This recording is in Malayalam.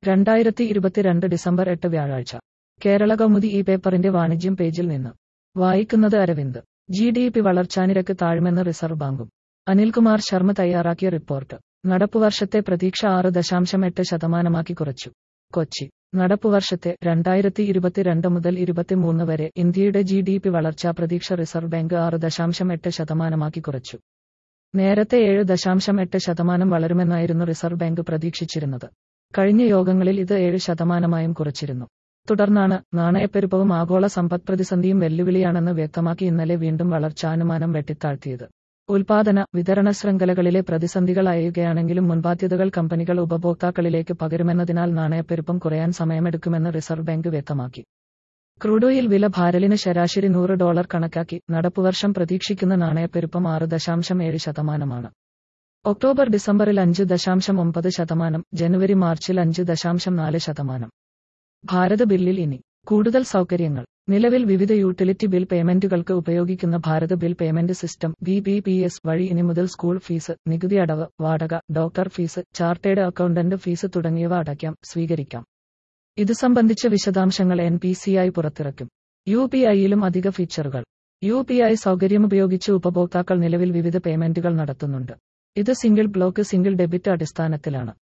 രണ്ടായിരത്തി ഇരുപത്തിരണ്ട് ഡിസംബർ എട്ട് വ്യാഴാഴ്ച കേരള കൗമുദി ഈ പേപ്പറിന്റെ വാണിജ്യം പേജിൽ നിന്ന് വായിക്കുന്നത് അരവിന്ദ് ജി ഡി പി വളർച്ചാനിരക്ക് താഴുമെന്ന് റിസർവ് ബാങ്കും അനിൽകുമാർ ശർമ്മ തയ്യാറാക്കിയ റിപ്പോർട്ട് നടപ്പുവർഷത്തെ പ്രതീക്ഷ ആറ് ദശാംശം എട്ട് ശതമാനമാക്കി കുറച്ചു കൊച്ചി നടപ്പുവർഷത്തെ രണ്ടായിരത്തി ഇരുപത്തിരണ്ട് മുതൽ ഇരുപത്തിമൂന്ന് വരെ ഇന്ത്യയുടെ ജി ഡി പി വളർച്ചാ പ്രതീക്ഷ റിസർവ് ബാങ്ക് ആറ് ദശാംശം എട്ട് ശതമാനമാക്കി കുറച്ചു നേരത്തെ ഏഴ് ദശാംശം എട്ട് ശതമാനം വളരുമെന്നായിരുന്നു റിസർവ് ബാങ്ക് പ്രതീക്ഷിച്ചിരുന്നത് കഴിഞ്ഞ യോഗങ്ങളിൽ ഇത് ഏഴ് ശതമാനമായും കുറച്ചിരുന്നു തുടർന്നാണ് നാണയപ്പെരുപ്പവും ആഗോള സമ്പദ്പ്രതിസന്ധിയും വെല്ലുവിളിയാണെന്ന് വ്യക്തമാക്കി ഇന്നലെ വീണ്ടും വളർച്ചാനുമാനം വെട്ടിത്താഴ്ത്തിയത് ഉൽപാദന വിതരണ ശൃംഖലകളിലെ പ്രതിസന്ധികൾ അയയുകയാണെങ്കിലും മുൻബാധ്യതകൾ കമ്പനികൾ ഉപഭോക്താക്കളിലേക്ക് പകരുമെന്നതിനാൽ നാണയപ്പെരുപ്പം കുറയാൻ സമയമെടുക്കുമെന്ന് റിസർവ് ബാങ്ക് വ്യക്തമാക്കി ക്രൂഡോയിൽ വില ഭാരലിന് ശരാശരി നൂറ് ഡോളർ കണക്കാക്കി നടപ്പുവർഷം പ്രതീക്ഷിക്കുന്ന നാണയപ്പെരുപ്പം ആറ് ദശാംശം ഏഴ് ശതമാനമാണ് ഒക്ടോബർ ഡിസംബറിൽ അഞ്ച് ദശാംശം ഒമ്പത് ശതമാനം ജനുവരി മാർച്ചിൽ അഞ്ച് ദശാംശം നാല് ശതമാനം ഭാരത് ബില്ലിൽ ഇനി കൂടുതൽ സൗകര്യങ്ങൾ നിലവിൽ വിവിധ യൂട്ടിലിറ്റി ബിൽ പേയ്മെന്റുകൾക്ക് ഉപയോഗിക്കുന്ന Bharat bill payment system B B P S വഴി ഇനി മുതൽ സ്കൂൾ ഫീസ് നികുതി അടവ് വാടക doctor fees chartered accountant fees തുടങ്ങിയവ അടയ്ക്കാം സ്വീകരിക്കാം ഇത് സംബന്ധിച്ച വിശദാംശങ്ങൾ എൻ പി സി ഐ പുറത്തിറക്കും യു പി ഐയിലും അധിക ഫീച്ചറുകൾ യു പി ഐ സൗകര്യമുപയോഗിച്ച് ഉപഭോക്താക്കൾ നിലവിൽ വിവിധ പേയ്മെന്റുകൾ നടത്തുന്നുണ്ട് ഇത് സിംഗിൾ ബ്ലോക്ക് സിംഗിൾ ഡെബിറ്റ് അടിസ്ഥാനത്തിലാണ്